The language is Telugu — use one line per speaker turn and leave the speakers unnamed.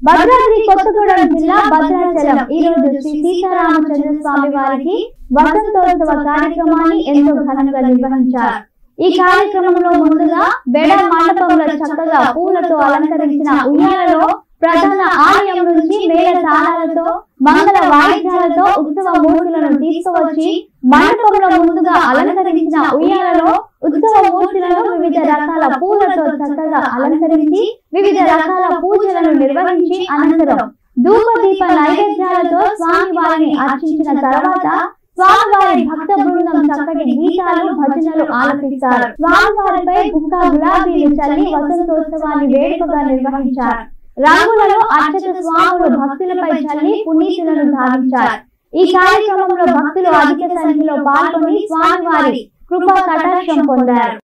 భద్రాద్రి కొత్తగూడెం జిల్లా భద్రాచలం ఈ రోజు శ్రీ సీతారామచంద్ర స్వామి వారికి వసంతోత్సవ కార్యక్రమాన్ని ఎంతో ఘనంగా నిర్వహించారు ఈ కార్యక్రమంలో ముందుగా బెడ మండపంలో చక్కగా పూలతో అలంకరించిన ఉయ్యాలలో ప్రధాన ఆలయం నుంచి మేళ తాళాలతో మంగళ వాయిద్యాలతో ఉత్సవ మూర్తులను తీసుకువచ్చి మండపంలో ముందుగా అలంకరించిన ఉయ్యాలలో ఉత్సవ మూర్తులను వివిధ రకాల పూలతో చక్కగా అలంకరించి వివిధ రకాల పూజలను నిర్వహించి అనంతరం ధూప దీప నైవేద్యాలతో స్వామి వారిని అర్చించిన తర్వాత స్వామివారి భక్త బృందం చక్కటి గీతాలు భజనలు ఆలపిస్తారు స్వామివారిపై బుక్క గులాబీలు చల్లి వసంతోత్సవాన్ని వేడుకగా నిర్వహించారు రంగులలో అర్చక స్వాములు భక్తులపై చల్లి పునీతులను ధావించారు ఈ కార్యక్రమంలో భక్తులు అధిక సంఖ్యలో పాల్గొని స్వామివారి కృపా కటాక్షం పొందారు